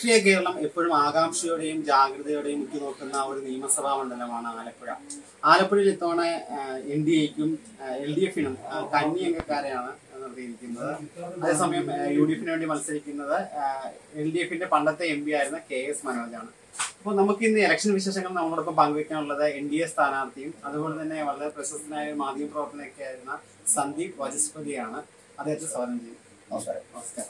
രാഷ്ട്രീയ കേരളം എപ്പോഴും ആകാംക്ഷയോടെയും ജാഗ്രതയോടെയും മുക്കി നോക്കുന്ന ഒരു നിയമസഭാ മണ്ഡലമാണ് ആലപ്പുഴ ആലപ്പുഴയിൽ ഇത്തവണ എൻ ഡി എക്കും എൽ ഡി എഫിനും കന്നി അംഗക്കാരെയാണ് നിർത്തിയിരിക്കുന്നത് അതേസമയം യു ഡി എഫിന് വേണ്ടി മത്സരിക്കുന്നത് എൽ ഡി എഫിന്റെ പണ്ടത്തെ എം പി ആയിരുന്ന കെ എസ് മനോജാണ് അപ്പോൾ നമുക്ക് ഇന്ന് ഇലക്ഷൻ വിശേഷങ്ങൾ നമ്മളോടൊപ്പം പങ്കുവയ്ക്കാനുള്ളത് എൻ ഡി എ സ്ഥാനാർത്ഥിയും അതുപോലെ തന്നെ വളരെ പ്രശസ്തനായ ഒരു മാധ്യമ പ്രവർത്തനയൊക്കെ ആയിരുന്ന സന്ദീപ് വചസ്പതിയാണ് അദ്ദേഹത്തെ സ്വാഗതം ചെയ്യും നമസ്കാരം നമസ്കാരം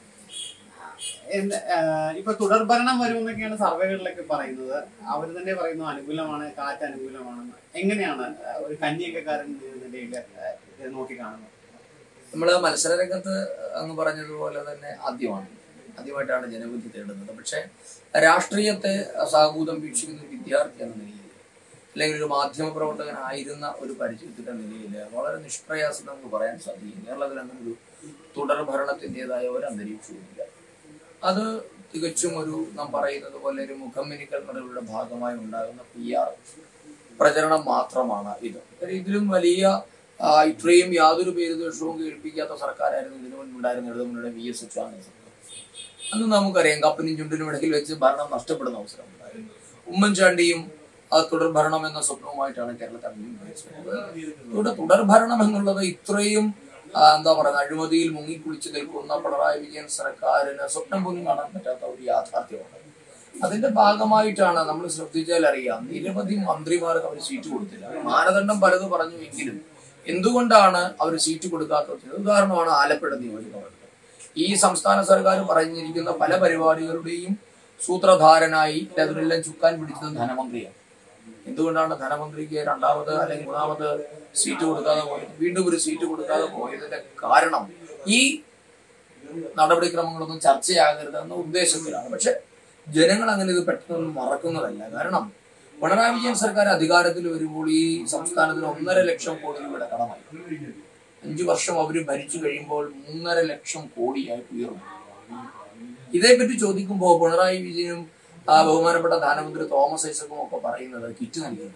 എന്ത്, ആഹ് ഇപ്പൊ തുടർഭരണം വരുമെന്നൊക്കെയാണ് സർവേകളിലൊക്കെ പറയുന്നത് അവർ തന്നെ പറയുന്നു അനുകൂലമാണ് കാറ്റ് അനുകൂലമാണെന്ന് എങ്ങനെയാണ് ആഹ് ഒരു കന്യകക്കാരൻ എന്ന നിലയിൽ ആഹ് ഇത് നോക്കിക്കാണുന്നത് നമ്മള് മത്സരരംഗത്ത് അങ്ങ് പറഞ്ഞതുപോലെ തന്നെ ആദ്യമാണ് ആദ്യമായിട്ടാണ് ജനവിധി തേടുന്നത് പക്ഷെ രാഷ്ട്രീയത്തെ സാഹൂതം വീക്ഷിക്കുന്ന ഒരു വിദ്യാർത്ഥി എന്ന നിലയിൽ അല്ലെങ്കിൽ ഒരു മാധ്യമ പ്രവർത്തകനായിരുന്ന ഒരു പരിചയത്തിന്റെ നിലയിൽ വളരെ നിഷ്പ്രയാസം നമുക്ക് പറയാൻ സാധിക്കും കേരളത്തിൽ അങ്ങനെ ഒരു തുടർ ഭരണത്തിൻ്റെതായ ഒരു അന്തരീക്ഷവുമില്ല അത് തികച്ചും ഒരു നാം പറയുന്നത് പോലെ ഒരു മുഖമിനിക്കൽ നടപടിയുടെ ഭാഗമായി ഉണ്ടാകുന്ന പി ആർ പ്രചരണം മാത്രമാണ് ഇത് കാര്യം ഇതിലും വലിയ ആ, ഇത്രയും യാതൊരു പേരുദോഷവും കേൾപ്പിക്കാത്ത സർക്കാരായിരുന്നു ഇതിനു മുൻപുണ്ടായിരുന്ന ഇടതുമുന്നണിയുടെ വി എസ് അച്യുതാനന്ദ സർക്കാർ അന്ന് നമുക്കറിയാം കപ്പനും ചുണ്ടിനും ഇടയിൽ വെച്ച് ഭരണം നഷ്ടപ്പെടുന്ന അവസരം ഉണ്ടായിരുന്നു ഉമ്മൻചാണ്ടിയും ആ തുടർ ഭരണം എന്ന സ്വപ്നവുമായിട്ടാണ് കേരളത്തെ അഭിമുഖീകരിച്ചത് ഇവിടെ തുടർ ഭരണം എന്നുള്ളത് ഇത്രയും ആ, എന്താ പറയുക അഴിമതിയിൽ മുങ്ങിക്കുളിച്ചു നിൽക്കുന്ന പിണറായി വിജയൻ സർക്കാരിന് സ്വപ്നം പോലും കാണാൻ പറ്റാത്ത ഒരു യാഥാർത്ഥ്യമാണ് അതിന്റെ ഭാഗമായിട്ടാണ് നമ്മൾ ശ്രദ്ധിച്ചാൽ അറിയാം നിരവധി മന്ത്രിമാർക്ക് അവർ സീറ്റ് കൊടുത്തില്ല മാനദണ്ഡം പലത് പറഞ്ഞുവെങ്കിലും എന്തുകൊണ്ടാണ് അവർ സീറ്റ് കൊടുക്കാത്തത് ഉദാഹരണമാണ് ആലപ്പുഴ നിയോജകമണ്ഡലം ഈ സംസ്ഥാന സർക്കാർ പറഞ്ഞിരിക്കുന്ന പല പരിപാടികളുടെയും സൂത്രധാരനായി അതിനെല്ലാം ചുക്കാൻ പിടിച്ചത് ധനമന്ത്രിയാണ് എന്തുകൊണ്ടാണ് ധനമന്ത്രിക്ക് രണ്ടാമത് അല്ലെങ്കിൽ മൂന്നാമത് സീറ്റ് കൊടുക്കാതെ പോയത് വീണ്ടും ഒരു സീറ്റ് കൊടുക്കാതെ പോയതിന്റെ കാരണം ഈ നടപടിക്രമങ്ങളൊന്നും ചർച്ചയാകരുത് എന്ന ഉദ്ദേശത്തിലാണ് പക്ഷെ ജനങ്ങൾ അങ്ങനെ ഇത് പെട്ടെന്ന് മറക്കുന്നതല്ല കാരണം പിണറായി വിജയൻ സർക്കാർ അധികാരത്തിൽ വരുമ്പോൾ ഈ സംസ്ഥാനത്തിന് ഒന്നര ലക്ഷം കോടി രൂപയുടെ കടമായി അഞ്ചു വർഷം അവർ ഭരിച്ചു കഴിയുമ്പോൾ മൂന്നര ലക്ഷം കോടിയായി ഉയർന്നു ഇതേപ്പറ്റി ചോദിക്കുമ്പോൾ പിണറായി വിജയനും ആ ബഹുമാനപ്പെട്ട ധനമന്ത്രി തോമസ് ഐസക്കും ഒക്കെ പറയുന്നത് കിറ്റ് നൽകി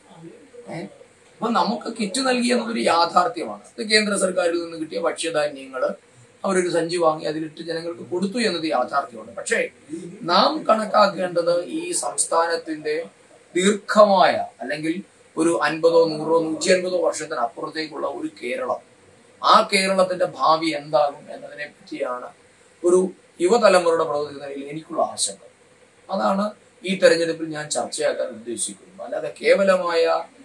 ഏഹ് അപ്പൊ നമുക്ക് കിറ്റ് നൽകി എന്നതൊരു യാഥാർത്ഥ്യമാണ് ഇത് കേന്ദ്ര സർക്കാരിൽ നിന്ന് കിട്ടിയ ഭക്ഷ്യധാന്യങ്ങള് അവരൊരു സഞ്ചി വാങ്ങി അതിലിട്ട് ജനങ്ങൾക്ക് കൊടുത്തു എന്നത് യാഥാർത്ഥ്യമാണ് പക്ഷേ നാം കണക്കാക്കേണ്ടത് ഈ സംസ്ഥാനത്തിന്റെ ദീർഘമായ അല്ലെങ്കിൽ ഒരു അൻപതോ നൂറോ നൂറ്റി അൻപതോ വർഷത്തിന് അപ്പുറത്തേക്കുള്ള ഒരു കേരളം ആ കേരളത്തിന്റെ ഭാവി എന്താകും എന്നതിനെ പറ്റിയാണ് ഒരു യുവതലമുറയുടെ പ്രവർത്തി നിലയിൽ എനിക്കുള്ള ആശങ്ക അതാണ് ഈ തെരഞ്ഞെടുപ്പിൽ ഞാൻ ചർച്ചയാക്കാൻ ഉദ്ദേശിക്കുന്നത് അല്ലാതെ കേവലമായ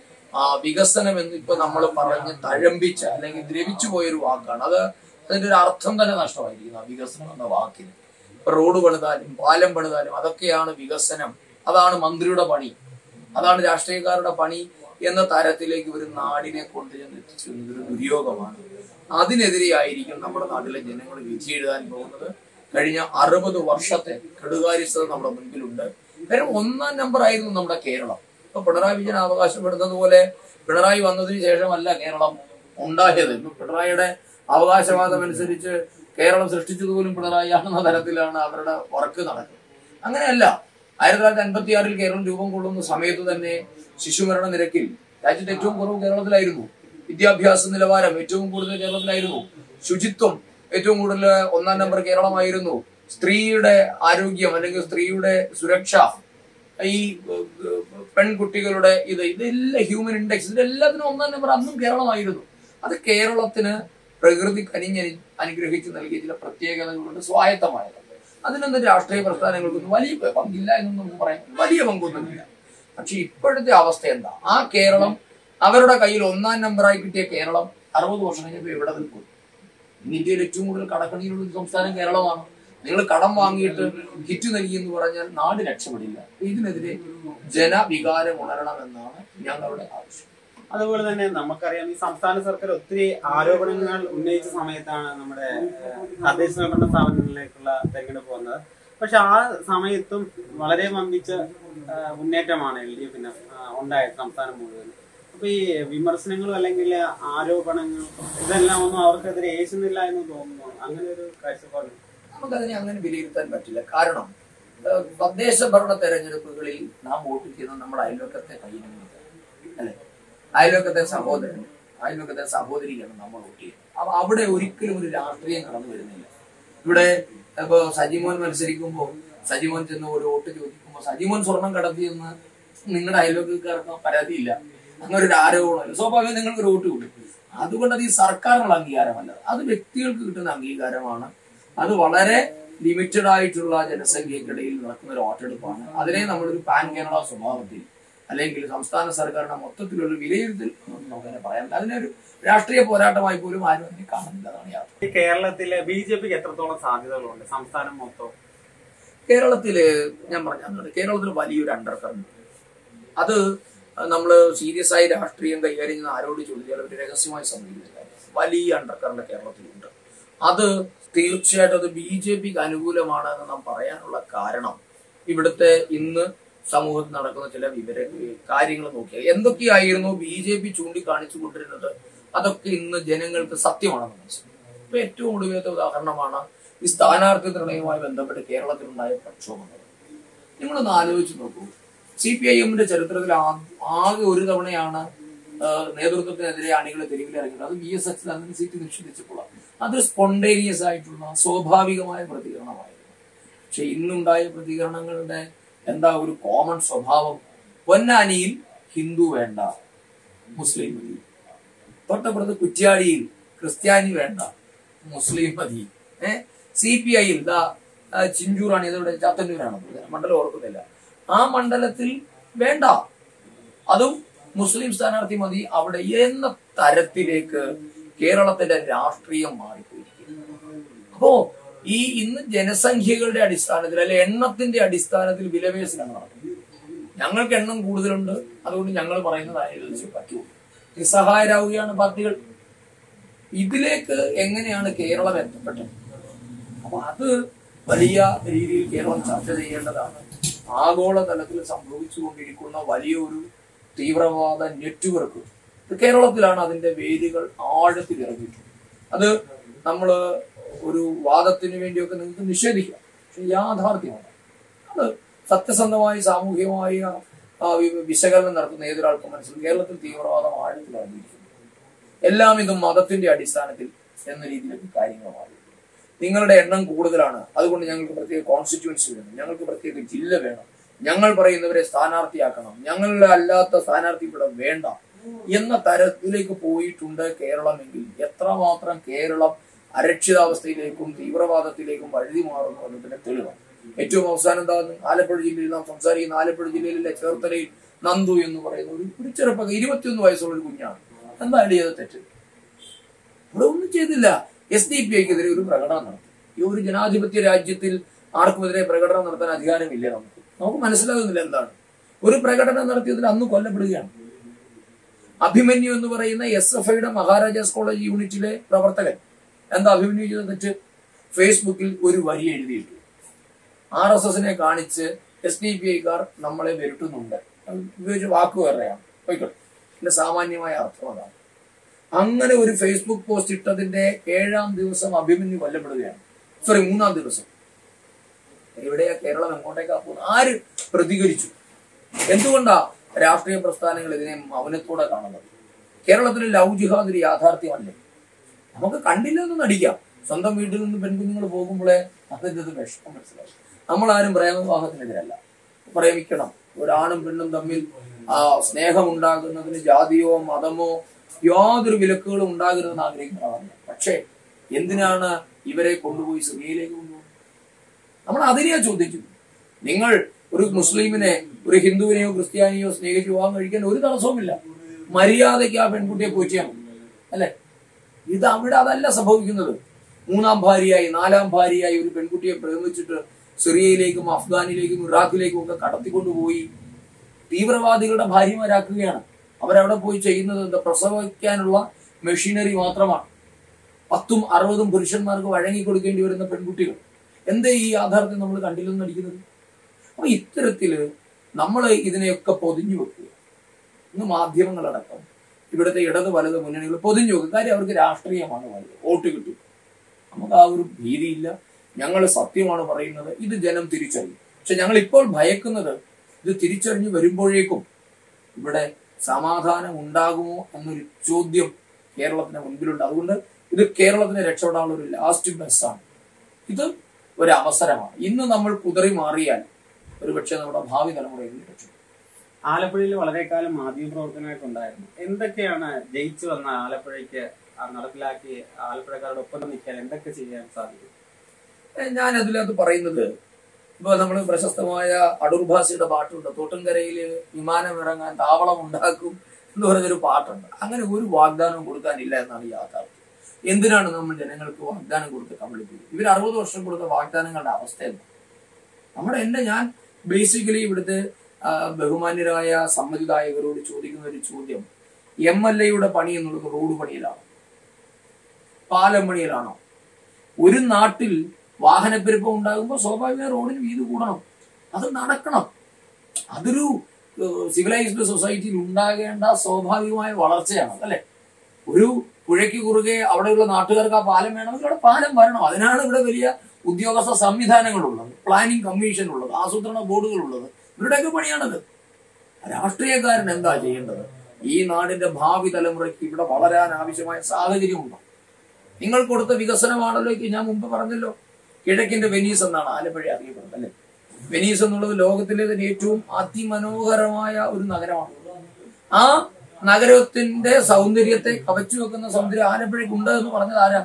ആ വികസനം എന്ന് ഇപ്പൊ നമ്മൾ പറഞ്ഞ് തഴമ്പിച്ച അല്ലെങ്കിൽ ദ്രവിച്ചു പോയൊരു വാക്കാണ് അത് അതിന്റെ ഒരു അർത്ഥം തന്നെ നഷ്ടമായിരിക്കുന്നു ആ വികസനം എന്ന വാക്കിന് ഇപ്പൊ റോഡ് പണിതാലും പാലം പണിതാലും അതൊക്കെയാണ് വികസനം അതാണ് മന്ത്രിയുടെ പണി അതാണ് രാഷ്ട്രീയക്കാരുടെ പണി എന്ന തരത്തിലേക്ക് ഒരു നാടിനെ കൊണ്ട് ചെന്ന് എത്തിച്ചു എന്നതൊരു ദുര്യോഗമാണ് അതിനെതിരെയായിരിക്കും നമ്മുടെ നാട്ടിലെ ജനങ്ങൾ വിധി എഴുതാൻ പോകുന്നത് കഴിഞ്ഞ അറുപത് വർഷത്തെ കെടുകാര്യസ്ഥത നമ്മുടെ മുൻപിലുണ്ട് കാര്യം ഒന്നാം നമ്പർ ആയിരുന്നു നമ്മുടെ കേരളം ഇപ്പൊ പിണറായി വിജയൻ അവകാശപ്പെടുന്നത് പോലെ പിണറായി വന്നതിന് ശേഷമല്ല കേരളം ഉണ്ടായത് ഇപ്പൊ പിണറായിയുടെ അവകാശവാദം അനുസരിച്ച് കേരളം സൃഷ്ടിച്ചത് പോലും പിണറായി ആണെന്ന തരത്തിലാണ് അവരുടെ വർക്ക് നടക്കുന്നത് അങ്ങനെയല്ല ആയിരത്തി തൊള്ളായിരത്തി അൻപത്തി ആറിൽ കേരളം രൂപം കൊള്ളുന്ന സമയത്ത് തന്നെ ശിശുമരണ നിരക്കിൽ രാജ്യത്ത് ഏറ്റവും കുറവ് കേരളത്തിലായിരുന്നു വിദ്യാഭ്യാസ നിലവാരം ഏറ്റവും കൂടുതൽ കേരളത്തിലായിരുന്നു ശുചിത്വം ഏറ്റവും കൂടുതൽ ഒന്നാം നമ്പർ കേരളമായിരുന്നു സ്ത്രീയുടെ ആരോഗ്യം അല്ലെങ്കിൽ സ്ത്രീയുടെ സുരക്ഷ ഈ ഏഹ്, ഏഹ്, പെൺകുട്ടികളുടെ ഇത് ഇതെല്ലാം ഹ്യൂമൻ ഇൻഡെക്സ് ഇതെല്ലാത്തിനും ഒന്നാം നമ്പർ അന്നും കേരളമായിരുന്നു അത് കേരളത്തിന് പ്രകൃതി കനിഞ്ഞ് അനുഗ്രഹിച്ച് നൽകിയ ചില പ്രത്യേകതകളുണ്ട് സ്വായത്തമായത് അതിനൊന്നും രാഷ്ട്രീയ പ്രസ്ഥാനങ്ങൾക്കൊന്നും വലിയ പങ്കില്ല എന്നൊന്നും നമുക്ക് പറയാൻ വലിയ പങ്കൊന്നുമില്ല പക്ഷെ ഇപ്പോഴത്തെ അവസ്ഥ എന്താ ആ കേരളം അവരുടെ കയ്യിൽ ഒന്നാം നമ്പറായി കിട്ടിയ കേരളം അറുപത് വർഷം കഴിഞ്ഞപ്പോൾ എവിടെ നിൽക്കും ഇന്ന് ഇന്ത്യയിൽ ഏറ്റവും കൂടുതൽ കടക്കണിയിലുള്ള ഒരു സംസ്ഥാനം കേരളമാണ് നിങ്ങൾ കടം വാങ്ങിയിട്ട് ഹിറ്റ് നൽകി എന്ന് പറഞ്ഞാൽ നാട് രക്ഷപ്പെടില്ല അപ്പൊ ഇതിനെതിരെ ജനവികാരം ഉണരണമെന്നാണ് ഞങ്ങളുടെ ആവശ്യം അതുപോലെ തന്നെ നമുക്കറിയാം ഈ സംസ്ഥാന സർക്കാർ ഒത്തിരി ആരോപണങ്ങൾ ഉന്നയിച്ച സമയത്താണ് നമ്മുടെ ഏഹ്, തദ്ദേശ സ്വയംഭരണ സ്ഥാപനങ്ങളിലേക്കുള്ള തെരഞ്ഞെടുപ്പ് വന്നത് പക്ഷെ ആ സമയത്തും വളരെ വമ്പിച്ച ഏഹ്, മുന്നേറ്റമാണ് എൽ ഡി എഫിന് ഉണ്ടായത് സംസ്ഥാനം മുഴുവൻ അപ്പൊ ഈ വിമർശനങ്ങളും അല്ലെങ്കിൽ ആരോപണങ്ങൾ ഇതെല്ലാം ഒന്നും അവർക്കെതിരെ ഏശുന്നില്ല എന്ന് തോന്നുന്നു അങ്ങനെ ഒരു കാഴ്ചപ്പാട് നമുക്കതിനെ അങ്ങനെ വിലയിരുത്താൻ പറ്റില്ല കാരണം ഏഹ്, തദ്ദേശ ഭരണ തെരഞ്ഞെടുപ്പുകളിൽ നാം വോട്ട് ചെയ്യുന്നത് നമ്മുടെ അയൽവക്കത്തെ കയ്യിലാണ് അല്ലെ അയൽവക്കത്തെ സഹോദരൻ അയൽവക്കത്തെ സഹോദരിക്കാണ് നമ്മൾ വോട്ട് ചെയ്യുന്നത് അപ്പൊ അവിടെ ഒരിക്കലും ഒരു രാഷ്ട്രീയം കടന്നു വരുന്നില്ല ഇവിടെ ഇപ്പൊ സജിമോൻ മത്സരിക്കുമ്പോൾ സജിമോൻ ചെന്ന് ഒരു വോട്ട് ചോദിക്കുമ്പോൾ സജിമോൻ സ്വർണം കടത്തിയെന്ന് നിങ്ങളുടെ അയൽവക്കാർക്ക് പരാതിയില്ല അങ്ങനെ ഒരു ആരോപണമല്ല സ്വാഭാവികം നിങ്ങൾക്ക് ഒരു വോട്ട് കിട്ടും അതുകൊണ്ട് അത് ഈ സർക്കാരിനുള്ള അംഗീകാരമല്ല അത് വ്യക്തികൾക്ക് കിട്ടുന്ന അംഗീകാരമാണ് അത് വളരെ ലിമിറ്റഡ് ആയിട്ടുള്ള ജനസംഖ്യക്കിടയിൽ നടക്കുന്ന ഒരു വോട്ടെടുപ്പാണ് അതിനെ നമ്മളൊരു പാൻ കേരള സ്വഭാവത്തിൽ അല്ലെങ്കിൽ സംസ്ഥാന സർക്കാരിന്റെ മൊത്തത്തിലുള്ള വിലയിരുത്തൽ എന്ന് നമുക്കതിനെ പറയാം അതിനൊരു രാഷ്ട്രീയ പോരാട്ടമായി പോലും ആരും അതിനെ കാണുന്നില്ല അതാണ് യാത്ര ഈ കേരളത്തിലെ ബി ജെ പിക്ക് എത്രത്തോളം സാധ്യതകളുണ്ട് സംസ്ഥാനം മൊത്തം കേരളത്തില് ഞാൻ പറഞ്ഞത് കേരളത്തിൽ വലിയൊരു അണ്ടർ കറണ്ട് അത് നമ്മൾ സീരിയസ് ആയി രാഷ്ട്രീയം കൈകാര്യം ചെയ്യുന്ന ആരോട് ചോദിച്ചാൽ ഒരു രഹസ്യമായി സംഭവിക്കുന്നില്ല വലിയ അണ്ടർ കറണ്ട് കേരളത്തിലുണ്ട് അത് തീർച്ചയായിട്ടും അത് ബി ജെ പിക്ക് അനുകൂലമാണ് എന്ന് നാം പറയാനുള്ള കാരണം ഇവിടുത്തെ ഇന്ന് സമൂഹത്തിൽ നടക്കുന്ന ചില വിവര കാര്യങ്ങൾ നോക്കിയാൽ എന്തൊക്കെയായിരുന്നു ബി ജെ പി ചൂണ്ടിക്കാണിച്ചു കൊണ്ടിരുന്നത് അതൊക്കെ ഇന്ന് ജനങ്ങൾക്ക് സത്യമാണെന്ന് മനസ്സിലാക്കും ഇപ്പൊ ഏറ്റവും ഒടുവിലത്തെ ഉദാഹരണമാണ് ഈ സ്ഥാനാർത്ഥി നിർണയവുമായി ബന്ധപ്പെട്ട് കേരളത്തിലുണ്ടായ പ്രക്ഷോഭങ്ങൾ നിങ്ങളൊന്ന് ആലോചിച്ച് നോക്കൂ സി പി ഐ എമ്മിന്റെ ചരിത്രത്തിൽ ആ- ആകെ ഒരു തവണയാണ് ആ, നേതൃത്വത്തിനെതിരെ അണികൾ തെരുവിലിറങ്ങിയത് അത് ബി എസ് അച്യുതാനന്ദൻ സീറ്റ് നിഷേധിച്ചപ്പോഴാണ് അത് സ്പോണ്ടേനിയസ് ആയിട്ടുള്ള സ്വാഭാവികമായ പ്രതികരണമായിരുന്നു പക്ഷെ ഇന്നുണ്ടായ പ്രതികരണങ്ങളുടെ എന്താ ഒരു കോമൺ സ്വഭാവം പൊന്നാനിയിൽ ഹിന്ദു വേണ്ട മുസ്ലിം മതി തൊട്ടപ്പുറത്ത് കുറ്റ്യാടിയിൽ ക്രിസ്ത്യാനി വേണ്ട മുസ്ലിം മതി ഏഹ് സി പി ഐയിൽ ദാ ആ, ചിഞ്ചൂറാണ് ഇതവിടെ ചാത്തന്നൂരാണ് മണ്ഡലം ഓർക്കുന്നില്ല ആ മണ്ഡലത്തിൽ വേണ്ട അതും മുസ്ലിം സ്ഥാനാർത്ഥി മതി അവിടെ എന്ന തരത്തിലേക്ക് കേരളത്തിന്റെ രാഷ്ട്രീയം മാറിപ്പോയിരിക്കുന്നു അപ്പോ ഈ ഇന്ന് ജനസംഖ്യകളുടെ അടിസ്ഥാനത്തിൽ അല്ലെ എണ്ണത്തിന്റെ അടിസ്ഥാനത്തിൽ വിലപേശലാണ് നടക്കുന്നത് ഞങ്ങൾക്ക് എണ്ണം കൂടുതലുണ്ട് അതുകൊണ്ട് ഞങ്ങൾ പറയുന്നത് അനുസരിച്ച് പറ്റുള്ളൂ നിസ്സഹായരാവുകയാണ് പാർട്ടികൾ ഇതിലേക്ക് എങ്ങനെയാണ് കേരളം എത്തപ്പെട്ടത് അപ്പൊ അത് വലിയ രീതിയിൽ കേരളം ചർച്ച ചെയ്യേണ്ടതാണ് ആഗോളതലത്തിൽ സംഭവിച്ചുകൊണ്ടിരിക്കുന്ന വലിയൊരു തീവ്രവാദ നെറ്റ്വർക്ക് ഇത് കേരളത്തിലാണ് അതിന്റെ വേരുകൾ ആഴത്തിൽ ഇറങ്ങിയിട്ടുള്ളത് അത് നമ്മൾ ഒരു വാദത്തിന് വേണ്ടിയൊക്കെ നിങ്ങൾക്ക് നിഷേധിക്കാം പക്ഷെ യാഥാർത്ഥ്യമാണ് അത് സത്യസന്ധമായി സാമൂഹികമായി ആ, വി- വിശകലനം നടത്തുന്ന ഏതൊരാൾക്കും മനസ്സിലാക്കും കേരളത്തിൽ തീവ്രവാദം ആഴത്തിൽ ഇറങ്ങിയിരിക്കുന്നു എല്ലാം ഇതും മതത്തിന്റെ അടിസ്ഥാനത്തിൽ എന്ന രീതിയിലേക്ക് കാര്യങ്ങൾ മാറി നിങ്ങളുടെ എണ്ണം കൂടുതലാണ് അതുകൊണ്ട് ഞങ്ങൾക്ക് പ്രത്യേക കോൺസ്റ്റിറ്റ്യുവൻസി വേണം ഞങ്ങൾക്ക് പ്രത്യേക ജില്ല വേണം ഞങ്ങൾ പറയുന്നവരെ സ്ഥാനാർത്ഥിയാക്കണം ഞങ്ങളുടെ അല്ലാത്ത സ്ഥാനാർത്ഥി ഇവിടെ വേണ്ട എന്ന തരത്തിലേക്ക് പോയിട്ടുണ്ട് കേരളമെങ്കിൽ എത്രമാത്രം കേരളം അരക്ഷിതാവസ്ഥയിലേക്കും തീവ്രവാദത്തിലേക്കും വഴുതി മാറുന്നു എന്നതിന്റെ തെളിവാണ് ഏറ്റവും അവസാനം എന്താ ആലപ്പുഴ ജില്ലയിൽ നാം സംസാരിക്കുന്ന ആലപ്പുഴ ജില്ലയിലെ ചേർത്തലയിൽ നന്ദു എന്ന് പറയുന്ന ഒരു ഒരു ചെറുപ്പക്കാർ ഇരുപത്തിയൊന്ന് വയസ്സുള്ള ഒരു കുഞ്ഞാണ് എന്താ ചെയ്തത് തെറ്റ് ഇവിടെ ഒന്നും ചെയ്തില്ല എസ് ഡി പി ഐക്കെതിരെ ഒരു പ്രകടനം നടത്തി ഈ ഒരു ജനാധിപത്യ രാജ്യത്തിൽ ആർക്കുമെതിരെ പ്രകടനം നടത്താൻ അധികാരമില്ല നമുക്ക് നമുക്ക് മനസ്സിലാകുന്നില്ല എന്താണ് ഒരു പ്രകടനം നടത്തിയതിൽ അന്ന് കൊല്ലപ്പെടുകയാണ് അഭിമന്യു എന്ന് പറയുന്ന എസ് എഫ് ഐയുടെ മഹാരാജാസ് കോളേജ് യൂണിറ്റിലെ പ്രവർത്തകൻ എന്താ അഭിമന്യു ചെയ്ത തെറ്റ് ഫേസ്ബുക്കിൽ ഒരു വരി എഴുതിയിട്ടു ആർ എസ് എസിനെ കാണിച്ച് എസ് ഡി പി ഐക്കാർ നമ്മളെ വരുത്തുന്നുണ്ട് അത് ഉപയോഗിച്ച വാക്ക് വേറെയാണ് പോയിക്കോട്ടെ ഇതിന്റെ സാമാന്യമായ അർത്ഥം അതാണ് അങ്ങനെ ഒരു ഫേസ്ബുക്ക് പോസ്റ്റ് ഇട്ടതിന്റെ ഏഴാം ദിവസം അഭിമന്യു കൊല്ലപ്പെടുകയാണ് സോറി മൂന്നാം ദിവസം എവിടെയാ കേരളം എങ്ങോട്ടേക്കാ പോകുന്നത് ആര് പ്രതികരിച്ചു എന്തുകൊണ്ടാ രാഷ്ട്രീയ പ്രസ്ഥാനങ്ങൾ ഇതിനെ മൗനത്തോടെ കാണുന്നത് കേരളത്തിലെ ലവ് ജിഹാദ് ഒരു യാഥാർത്ഥ്യമല്ലേ നമുക്ക് കണ്ടില്ലെന്ന് നടിക്കാം സ്വന്തം വീട്ടിൽ നിന്ന് പെൺകുഞ്ഞുങ്ങൾ പോകുമ്പോഴേ അതിൻ്റെ അത് വിഷമം മനസ്സിലാവും നമ്മൾ ആരും പ്രേമവിവാഹത്തിനെതിരല്ല പ്രേമിക്കണം ഒരാണും പെണ്ണും തമ്മിൽ ആ സ്നേഹം ഉണ്ടാകുന്നതിന് ജാതിയോ മതമോ യാതൊരു വിലക്കുകളും ഉണ്ടാകരുതെന്ന് ആഗ്രഹിക്കുന്നതാണ് പക്ഷേ എന്തിനാണ് ഇവരെ കൊണ്ടുപോയി സിറിയയിലേക്ക് കൊണ്ടുപോകുന്നത് നമ്മൾ അതിനെയാ ചോദിച്ചു നിങ്ങൾ ഒരു മുസ്ലിമിനെ ഒരു ഹിന്ദുവിനെയോ ക്രിസ്ത്യാനിയോ സ്നേഹിച്ച് വിവാഹം കഴിക്കാൻ ഒരു തടസ്സവുമില്ല മര്യാദയ്ക്ക് ആ പെൺകുട്ടിയെ പോറ്റിയാൽ മതി അല്ലെ ഇത് അവിടെ അതല്ല സംഭവിക്കുന്നത് മൂന്നാം ഭാര്യയായി നാലാം ഭാര്യയായി ഒരു പെൺകുട്ടിയെ പ്രേമിച്ചിട്ട് സിറിയയിലേക്കും അഫ്ഗാനിലേക്കും ഇറാഖിലേക്കും ഒക്കെ കടത്തിക്കൊണ്ടുപോയി തീവ്രവാദികളുടെ ഭാര്യമാരാക്കുകയാണ് അവരവിടെ പോയി ചെയ്യുന്നത് എന്താ പ്രസവിക്കാനുള്ള മെഷീനറി മാത്രമാണ് പത്തും അറുപതും പുരുഷന്മാർക്ക് വഴങ്ങി കൊടുക്കേണ്ടി വരുന്ന പെൺകുട്ടികൾ എന്തേ ഈ യാഥാർത്ഥ്യം നമ്മൾ കണ്ടില്ലെന്ന് നടിക്കുന്നത് അപ്പൊ ഇത്തരത്തില് നമ്മൾ ഇതിനെയൊക്കെ പൊതിഞ്ഞു വെക്കുക ഇന്ന് മാധ്യമങ്ങളടക്കം ഇവിടുത്തെ ഇടത് വലത് മുന്നണികൾ പൊതിഞ്ഞു വെക്കും കാര്യം അവർക്ക് രാഷ്ട്രീയമാണ് വലുത് വോട്ട് കിട്ടും നമുക്ക് ആ ഒരു ഭീതിയില്ല ഞങ്ങൾ സത്യമാണ് പറയുന്നത് ഇത് ജനം തിരിച്ചറിയും പക്ഷെ ഞങ്ങൾ ഇപ്പോൾ ഭയക്കുന്നത് ഇത് തിരിച്ചറിഞ്ഞു വരുമ്പോഴേക്കും ഇവിടെ സമാധാനം ഉണ്ടാകുമോ എന്നൊരു ചോദ്യം കേരളത്തിന് മുൻപിലുണ്ട് അതുകൊണ്ട് ഇത് കേരളത്തിന് രക്ഷപ്പെടാനുള്ള ഒരു ലാസ്റ്റ് ബസ്സാണ് ഇത് ഒരു അവസരമാണ് ഇന്ന് നമ്മൾ കുതറി മാറിയാൽ ഒരുപക്ഷെ നമ്മുടെ ഭാവി തലമുറയിൽ രക്ഷപ്പെടും ആലപ്പുഴയിൽ വളരെ കാലം മാധ്യമപ്രവർത്തനമായിട്ട് ഉണ്ടായിരുന്നു എന്തൊക്കെയാണ് ജയിച്ചു വന്ന ആലപ്പുഴയ്ക്ക് ആ നടപ്പിലാക്കി ആലപ്പുഴക്കാരുടെ ഒപ്പം നിൽക്കാൻ എന്തൊക്കെ ചെയ്യാൻ സാധിക്കും ഏ, ഞാൻ അതിനകത്ത് പറയുന്നത് ഇപ്പൊ നമ്മൾ പ്രശസ്തമായ അടൂർ ഭാസിയുടെ പാട്ടുണ്ട് തോട്ടുംകരയില് വിമാനം ഇറങ്ങാൻ താവളം ഉണ്ടാക്കും എന്ന് പറഞ്ഞൊരു പാട്ടുണ്ട് അങ്ങനെ ഒരു വാഗ്ദാനവും കൊടുക്കാനില്ല എന്നാണ് യാഥാർത്ഥ്യം എന്തിനാണ് നമ്മൾ ജനങ്ങൾക്ക് വാഗ്ദാനം കൊടുത്ത് കബളിപ്പിക്കുന്നത് ഇവർ അറുപത് വർഷം കൊടുത്ത വാഗ്ദാനങ്ങളുടെ അവസ്ഥ എന്താ നമ്മുടെ എന്റെ ഞാൻ ബേസിക്കലി ഇവിടുത്തെ ആ, ബഹുമാന്യരായ സമ്മതിദായകരോട് ചോദിക്കുന്ന ഒരു ചോദ്യം എം എൽ എയുടെ പണി എന്നുള്ളത് റോഡ് പണിയിലാണോ പാലം പണിയിലാണോ ഒരു നാട്ടിൽ വാഹനപ്പെരുപ്പം ഉണ്ടാകുമ്പോൾ സ്വാഭാവികമായി റോഡിന് വീതി കൂടണം അത് നടക്കണം അതൊരു സിവിലൈസ്ഡ് സൊസൈറ്റിയിൽ ഉണ്ടാകേണ്ട സ്വാഭാവികമായ വളർച്ചയാണ് അല്ലെ ഒരു പുഴയ്ക്ക് കുറുകെ അവിടെയുള്ള നാട്ടുകാർക്ക് ആ പാലം വേണമെങ്കിൽ അവിടെ പാലം വരണം അതിനാണ് ഇവിടെ വലിയ ഉദ്യോഗസ്ഥ സംവിധാനങ്ങളുള്ളത് പ്ലാനിംഗ് കമ്മീഷൻ ഉള്ളത് ആസൂത്രണ ബോർഡുകൾ ഉള്ളത് ഇവരുടെയൊക്കെ പണിയാണത് രാഷ്ട്രീയക്കാരൻ എന്താ ചെയ്യേണ്ടത് ഈ നാടിന്റെ ഭാവി തലമുറയ്ക്ക് ഇവിടെ വളരാൻ ആവശ്യമായ സാഹചര്യമുണ്ടോ നിങ്ങൾ കൊടുത്ത വികസനമാണല്ലോ ഈ ഞാൻ മുമ്പ് പറഞ്ഞല്ലോ കിഴക്കിന്റെ വെനീസ് എന്നാണ് ആലപ്പുഴ അറിയപ്പെടുന്നത് അല്ലെ വെനീസ് എന്നുള്ളത് ലോകത്തിലെ തന്നെ ഏറ്റവും അതിമനോഹരമായ ഒരു നഗരമാണ് ആ നഗരത്തിന്റെ സൗന്ദര്യത്തെ കവച്ചു വെക്കുന്ന സൗന്ദര്യം ആലപ്പുഴയ്ക്ക് ഉണ്ട് എന്ന് പറഞ്ഞത് ആരാ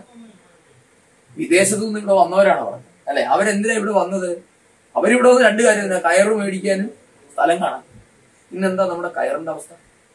വിദേശത്തു നിന്ന് ഇവിടെ വന്നവരാണ് പറഞ്ഞത് അല്ലെ അവരെന്തിനാ ഇവിടെ വന്നത് അവരിവിടെ വന്ന് രണ്ട് കാര്യം തന്നെ കയറ് മേടിക്കാനും സ്ഥലം കാണാൻ ഇന്നെന്താ നമ്മുടെ കയറിന്റെ അവസ്ഥ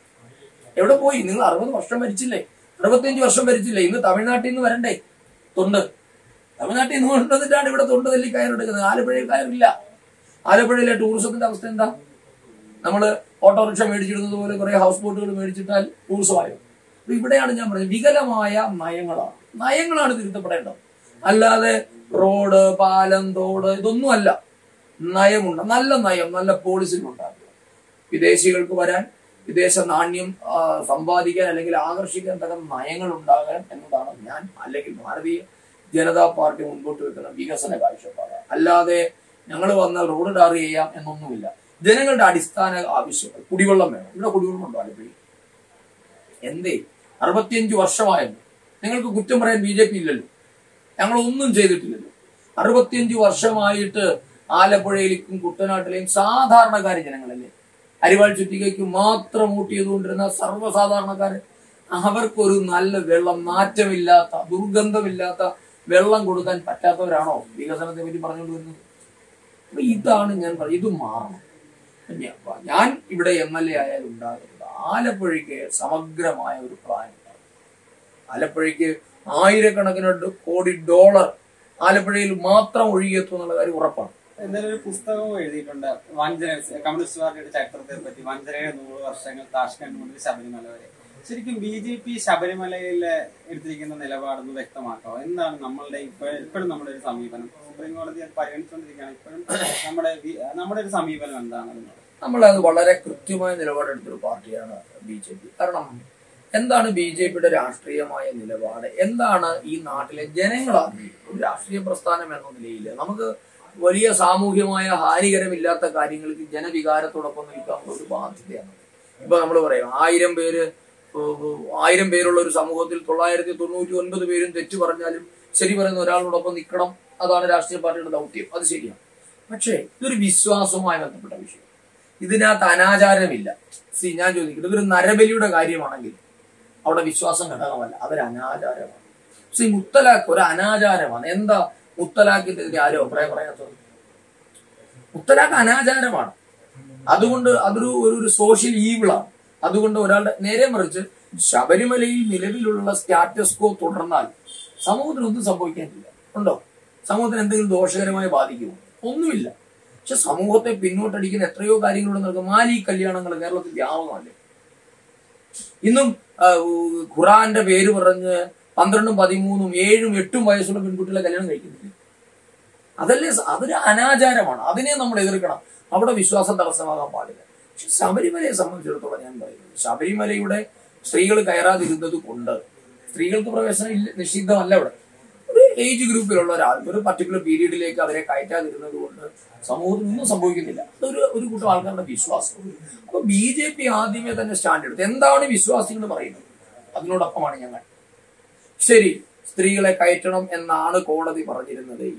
എവിടെ പോയി നിങ്ങൾ അറുപത് വർഷം ഭരിച്ചില്ലേ അറുപത്തിയഞ്ച് വർഷം ഭരിച്ചില്ലേ ഇന്ന് തമിഴ്നാട്ടിൽ നിന്ന് വരണ്ടേ തൊണ്ട് തമിഴ്നാട്ടിൽ നിന്ന് കൊണ്ടുവന്നിട്ടാണ് ഇവിടെ തൊണ്ട് തല്ലി കയറെടുക്കുന്നത് ആലപ്പുഴയിൽ കയറില്ല ആലപ്പുഴയിലെ ടൂറിസത്തിന്റെ അവസ്ഥ എന്താ നമ്മള് ഓട്ടോറിക്ഷ മേടിച്ചിടുന്നത് പോലെ കുറെ ഹൗസ് ബോട്ടുകൾ മേടിച്ചിട്ടാൽ ടൂറിസമായോ അപ്പൊ ഇവിടെയാണ് ഞാൻ പറഞ്ഞത് വികലമായ നയങ്ങളാണ് നയങ്ങളാണ് തിരുത്തപ്പെടേണ്ടത് അല്ലാതെ റോഡ് പാലം തോട് ഇതൊന്നുമല്ല നയമുണ്ട് നല്ല നയം നല്ല പോളിസികൾ ഉണ്ടാക്കുക വിദേശികൾക്ക് വരാൻ വിദേശ നാണ്യം ആ, സമ്പാദിക്കാൻ അല്ലെങ്കിൽ ആകർഷിക്കാൻ തക്ക നയങ്ങൾ ഉണ്ടാകാൻ എന്നതാണ് ഞാൻ അല്ലെങ്കിൽ ഭാരതീയ ജനതാ പാർട്ടി മുൻപോട്ട് വെക്കുന്ന വികസന കാഴ്ചപ്പാട് അല്ലാതെ ഞങ്ങൾ വന്നാൽ റോഡ് ടാർ ചെയ്യാം എന്നൊന്നുമില്ല ജനങ്ങളുടെ അടിസ്ഥാന ആവശ്യങ്ങൾ കുടിവെള്ളം വേണം ഇവിടെ കുടിവെള്ളം ഉണ്ടോ ആലപ്പുഴയിൽ എന്തേ അറുപത്തിയഞ്ച് വർഷമായല്ലോ നിങ്ങൾക്ക് കുറ്റം പറയാൻ ബി ജെ പി ഇല്ലല്ലോ ഞങ്ങൾ ഒന്നും ചെയ്തിട്ടില്ലല്ലോ അറുപത്തിയഞ്ച് വർഷമായിട്ട് ആലപ്പുഴയിലേക്കും കുട്ടനാട്ടിലെയും സാധാരണക്കാർ ജനങ്ങളല്ലേ അരിവാൾ ചുറ്റികയ്ക്ക് മാത്രം വോട്ട് ചെയ്തുകൊണ്ടിരുന്ന സർവ്വസാധാരണക്കാര് അവർക്കൊരു നല്ല വെള്ളം നാറ്റമില്ലാത്ത ദുർഗന്ധമില്ലാത്ത വെള്ളം കൊടുക്കാൻ പറ്റാത്തവരാണോ വികസനത്തെ പറ്റി പറഞ്ഞുകൊണ്ട് വരുന്നത് അപ്പൊ ഇതാണ് ഞാൻ പറയുന്നത് ഇത് മാറണം ഞാൻ- ഞാൻ ഇവിടെ എം എൽ എ ആയാലും ഉണ്ടാകുന്നത് ആലപ്പുഴയ്ക്ക് സമഗ്രമായ ഒരു പ്ലാൻ ഉണ്ടാകും ആലപ്പുഴയ്ക്ക് ആയിരക്കണക്കിന് ഡോ- കോടി ഡോളർ ആലപ്പുഴയിൽ മാത്രം ഒഴുകിയെത്തും എന്നുള്ള കാര്യം ഉറപ്പാണ് എന്തായാലും ഒരു പുസ്തകവും എഴുതിയിട്ടുണ്ട് വഞ്ചന കമ്മ്യൂണിസ്റ്റ് പാർട്ടിയുടെ ചരിത്രത്തെ പറ്റി വഞ്ചനയുടെ നൂറ് വർഷങ്ങൾ താഷ്കണ്ട് മുതൽ ശബരിമല വരെ ശരിക്കും ബി ജെ പി ശബരിമലയിൽ എടുത്തിരിക്കുന്ന നിലപാടൊന്ന് വ്യക്തമാക്കാമോ എന്താണ് നമ്മളുടെ ഇപ്പോഴും ഇപ്പോഴും നമ്മുടെ ഒരു സമീപനം സുപ്രീം കോടതി അത് പരിഗണിച്ചുകൊണ്ടിരിക്കുകയാണ് ഇപ്പോഴും നമ്മുടെ വി- നമ്മുടെ ഒരു സമീപനം എന്താണ് അതിനോട് നമ്മളത് വളരെ കൃത്യമായ നിലപാടെടുത്തൊരു പാർട്ടിയാണ് ബി ജെ പി കാരണം എന്താണ് ബി ജെ പിയുടെ രാഷ്ട്രീയമായ നിലപാട് എന്താണ് ഈ നാട്ടിലെ ജനങ്ങൾ ആഗ്രഹിക്കുന്നത്? ഒരു രാഷ്ട്രീയ പ്രസ്ഥാനം എന്ന നിലയിൽ നമുക്ക് വലിയ സാമൂഹ്യമായ ഹാനികരമില്ലാത്ത കാര്യങ്ങൾക്ക് ജനവികാരത്തോടൊപ്പം നിൽക്കാനുള്ള ഒരു ബാധ്യതയാണ് ഇപ്പൊ നമ്മൾ പറയും ആയിരം പേര് ഏഹ്, ഏഹ്, ആയിരം പേരുള്ള ഒരു സമൂഹത്തിൽ തൊള്ളായിരത്തി തൊണ്ണൂറ്റി ഒൻപത് പേരും തെറ്റു പറഞ്ഞാലും ശരി പറയുന്ന ഒരാളോടൊപ്പം നിൽക്കണം അതാണ് രാഷ്ട്രീയ പാർട്ടിയുടെ ദൗത്യം അത് ശരിയാണ് പക്ഷേ ഇതൊരു വിശ്വാസവുമായി ബന്ധപ്പെട്ട വിഷയം ഇതിനകത്ത് അനാചാരമില്ല സി ഞാൻ ചോദിക്കട്ടെ ഇതൊരു നരബലിയുടെ കാര്യമാണെങ്കിൽ അവിടെ വിശ്വാസം ഘടകമല്ല അതൊരു അനാചാരമാണ് സി മുത്തലാഖ് ഒരു അനാചാരമാണ് എന്താ മുത്തലാഖിനെതിരെ ആരും അഭിപ്രായം പറയാത്തത് മുത്തലാഖ് അനാചാരമാണ് അതുകൊണ്ട് അതൊരു ഒരു ഒരു സോഷ്യൽ ഈവിളാണ് അതുകൊണ്ട് ഒരാളുടെ നേരെ മറിച്ച് ശബരിമലയിൽ നിലവിലുള്ള സ്റ്റാറ്റസ് കോ തുടർന്നാൽ സമൂഹത്തിന് ഒന്നും സംഭവിക്കാനില്ല ഉണ്ടോ സമൂഹത്തിന് എന്തെങ്കിലും ദോഷകരമായി ബാധിക്കുമോ ഒന്നുമില്ല പക്ഷെ സമൂഹത്തെ പിന്നോട്ടടിക്കുന്ന എത്രയോ കാര്യങ്ങളുണ്ട് നടക്കും മാലി കല്യാണങ്ങൾ കേരളത്തിൽ വ്യാപകമല്ലേ ഇന്നും ആ, ഉ- ഖുറാന്റെ പേര് പറഞ്ഞ് പന്ത്രണ്ടും പതിമൂന്നും ഏഴും എട്ടും വയസ്സുള്ള പെൺകുട്ടികളെ കല്യാണം കഴിക്കുന്നില്ല അതല്ലേ സ- അതൊരു അനാചാരമാണ് അതിനെ നമ്മൾ എതിർക്കണം അവിടെ വിശ്വാസം തടസ്സമാകാൻ പാടില്ല പക്ഷെ ശബരിമലയെ സംബന്ധിച്ചിടത്തോളം ഞാൻ പറയുന്നത് ശബരിമലയുടെ സ്ത്രീകൾ കയറാതിരുന്നത് കൊണ്ട് സ്ത്രീകൾക്ക് പ്രവേശനം ഇല്ല നിഷിദ്ധമല്ല അവിടെ ഒരു ഏജ് ഗ്രൂപ്പിലുള്ള ഒരാൾ ഒരു പർട്ടിക്കുലർ പീരീഡിലേക്ക് അവരെ കയറ്റാതിരുന്നത് കൊണ്ട് സമൂഹത്തിൽ ഒന്നും സംഭവിക്കുന്നില്ല അതൊരു ഒരു കൂട്ടം ആൾക്കാരുടെ വിശ്വാസം അപ്പൊ ബി ജെ പി ആദ്യമേ തന്നെ സ്റ്റാൻഡ് എടുത്തു എന്താണ് വിശ്വാസികൾ പറയുന്നത് അതിനോടൊപ്പമാണ് ഞങ്ങൾ ശരി സ്ത്രീകളെ കയറ്റണം എന്നാണ് കോടതി പറഞ്ഞിരുന്നത്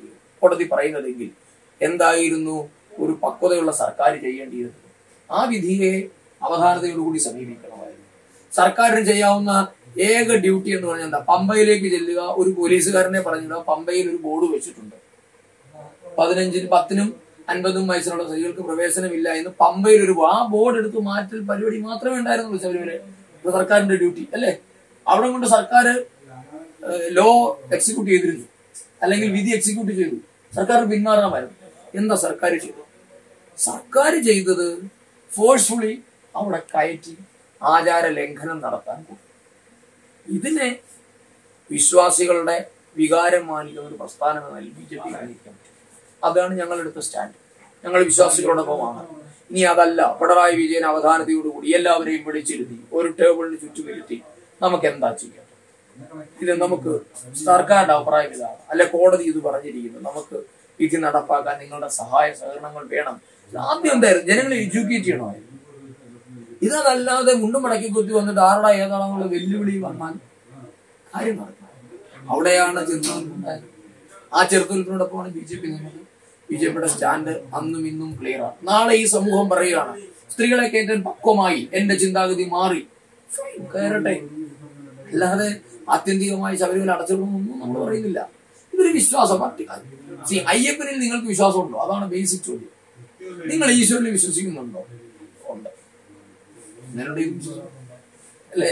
കോടതി പറയുന്നതെങ്കിൽ എന്തായിരുന്നു ഒരു പക്വതയുള്ള സർക്കാർ ചെയ്യേണ്ടിയിരുന്നത് ആ വിധിയെ അവധാനതയോടുകൂടി സമീപിക്കണമായിരുന്നു സർക്കാരിന് ചെയ്യാവുന്ന ഏക ഡ്യൂട്ടി എന്ന് പറഞ്ഞാൽ എന്താ പമ്പയിലേക്ക് ചെല്ലുക ഒരു പോലീസുകാരനെ പറഞ്ഞിടുക പമ്പയിൽ ഒരു ബോർഡ് വെച്ചിട്ടുണ്ട് പതിനഞ്ചിന് പത്തിനും അൻപതും വയസ്സിലുള്ള സ്ത്രീകൾക്ക് പ്രവേശനമില്ല എന്ന് പമ്പയിൽ ഒരു ആ ബോർഡ് എടുത്ത് മാറ്റൽ പരിപാടി മാത്രമേ ഉണ്ടായിരുന്നുള്ളൂ ശബരിമല ഇത് സർക്കാരിന്റെ ഡ്യൂട്ടി അല്ലേ അവിടെ കൊണ്ട് സർക്കാർ ലോ എക്സിക്യൂട്ട് ചെയ്തിരുന്നു അല്ലെങ്കിൽ വിധി എക്സിക്യൂട്ട് ചെയ്തു സർക്കാർ പിന്മാറാമായിരുന്നു എന്താ സർക്കാർ ചെയ്തു സർക്കാർ ചെയ്തത് ഫോഴ്സ്ഫുള്ളി അവിടെ കയറ്റി ആചാര ലംഘനം നടത്താൻ കൂടി ഇതിനെ വിശ്വാസികളുടെ വികാരം മാനിക്കുന്ന ഒരു പ്രസ്ഥാനം എന്ന ബി ജെ പി അംഗീകരിക്കാൻ പറ്റും അതാണ് ഞങ്ങളെടുത്ത സ്റ്റാൻഡ് ഞങ്ങൾ വിശ്വാസികളോടൊപ്പമാണ് ഇനി അതല്ല പിണറായി വിജയൻ അവധാനതയോടുകൂടി എല്ലാവരെയും വിളിച്ചിരുത്തി ഒരു ടേബിളിന് ചുറ്റും ഇരുത്തി നമുക്ക് എന്താ ചെയ്യാം ഇത് നമുക്ക് സർക്കാരിന്റെ അഭിപ്രായം ഇതാണ് അല്ലെ കോടതി ഇത് പറഞ്ഞിരിക്കുന്നു നമുക്ക് വിധി നടപ്പാക്കാൻ നിങ്ങളുടെ സഹായ സഹകരണങ്ങൾ വേണം ആദ്യം എന്തായിരുന്നു ജനങ്ങളെ എഡ്യൂക്കേറ്റ് ചെയ്യണമായിരുന്നു ഇതല്ലാതെ മുണ്ടും മടക്കി കുത്തി വന്നിട്ട് ആരുടെ ഏതാണെന്നുള്ള വെല്ലുവിളി വന്നാൽ കാര്യം നടക്കും അവിടെയാണ് ചെറുത്തുനിൽപ്പുണ്ടായത് ആ ചെറുത്തുനിൽപ്പിനോടൊപ്പമാണ് ബി ജെ പി നിന്നത് ബി ജെ പിയുടെ സ്റ്റാൻഡ് അന്നും ഇന്നും ക്ലിയർ ആണ് നാളെ ഈ സമൂഹം പറയുകയാണ് സ്ത്രീകളെ കയറ്റാൻ പക്വമായി എന്റെ ചിന്താഗതി മാറി Fine, കയറട്ടെ അല്ലാതെ ആത്യന്തികമായി ശബരിമല അടച്ചിടണമെന്നൊന്നും നമ്മൾ പറയുന്നില്ല ഇതൊരു വിശ്വാസ പാർട്ടി സി അയ്യപ്പനിൽ നിങ്ങൾക്ക് വിശ്വാസമുണ്ടോ അതാണ് ബേസിക് ചോദ്യം നിങ്ങൾ ഈശ്വരനിൽ വിശ്വസിക്കുന്നുണ്ടോ ഉണ്ട് നിങ്ങളുടെ അല്ലേ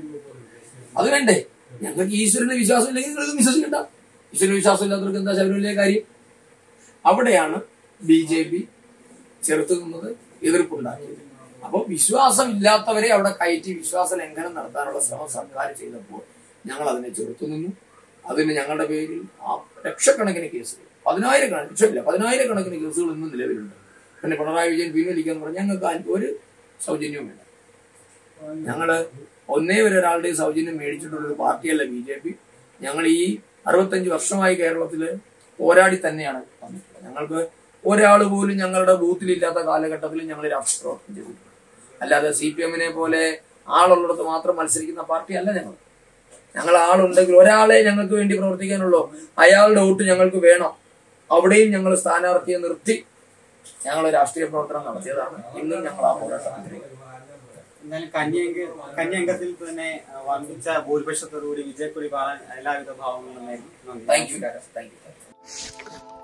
അത് വേണ്ടേ ഞങ്ങൾക്ക് ഈശ്വരന് വിശ്വാസം ഇല്ലെങ്കിൽ നിങ്ങൾ ഇതും വിശ്വസിക്കണ്ട ഈശ്വരന് വിശ്വാസം ഇല്ലാത്തവർക്ക് എന്താ ശബരിമലയിലെ കാര്യം അവിടെയാണ് ബി ജെ പി ചെറുത്തു നിന്നത് എതിർപ്പുണ്ടാക്കിയത് അപ്പോൾ വിശ്വാസം ഇല്ലാത്തവരെ അവിടെ കയറ്റി വിശ്വാസ ലംഘനം നടത്താനുള്ള ശ്രമം സർക്കാർ ചെയ്തപ്പോൾ ഞങ്ങൾ അതിനെ ചെറുത്തു നിന്നു അതിന് ഞങ്ങളുടെ പേരിൽ ആ ലക്ഷക്കണക്കിന് കേസുകൾ പതിനായിരക്കണക്കിന് ലക്ഷമില്ല പതിനായിരക്കണക്കിന് കേസുകൾ ഇന്നും നിലവിലുണ്ട് പിന്നെ പിണറായി വിജയൻ പിൻവലിക്കാന്ന് പറഞ്ഞാൽ ഞങ്ങൾക്ക് ആ- ഒരു സൗജന്യവും വേണ്ട ഞങ്ങള് ഒന്നേ ഒരു ഒരാളുടെ സൗജന്യം മേടിച്ചിട്ടുള്ള ഒരു പാർട്ടിയല്ല ബി ജെ പി ഞങ്ങൾ ഈ അറുപത്തഞ്ച് വർഷമായി കേരളത്തില് പോരാടി തന്നെയാണ് വന്നിട്ടുള്ളത് ഞങ്ങൾക്ക് ഒരാൾ പോലും ഞങ്ങളുടെ ബൂത്തിലില്ലാത്ത കാലഘട്ടത്തിൽ ഞങ്ങൾ രാഷ്ട്രീയ പ്രവർത്തനം ചെയ്തിട്ടുണ്ട് അല്ലാതെ സി പി എമ്മിനെ പോലെ ആളുള്ളിടത്ത് മാത്രം മത്സരിക്കുന്ന പാർട്ടിയല്ല ഞങ്ങൾ ഞങ്ങൾ ആളുണ്ടെങ്കിൽ ഒരാളെ ഞങ്ങൾക്ക് വേണ്ടി പ്രവർത്തിക്കാനുള്ളൂ അയാളുടെ വോട്ട് ഞങ്ങൾക്ക് വേണം അവിടെയും ഞങ്ങൾ സ്ഥാനാർത്ഥിയെ നിർത്തി ഞങ്ങൾ രാഷ്ട്രീയ പ്രവർത്തനം നടത്തിയതാണ് ഇന്നും ഞങ്ങൾ ആ പോരാട്ടത്തിൽ എന്തായാലും കന്യങ്ക കന്യംഗത്തിൽ തന്നെ ആ, വമ്പിച്ച ഭൂരിപക്ഷത്തോടുകൂടി വിജയക്കൊടി പാറാൻ എല്ലാവിധ ഭാവങ്ങളും നേരുന്നു. നന്ദി താങ്ക് യു താങ്ക് യു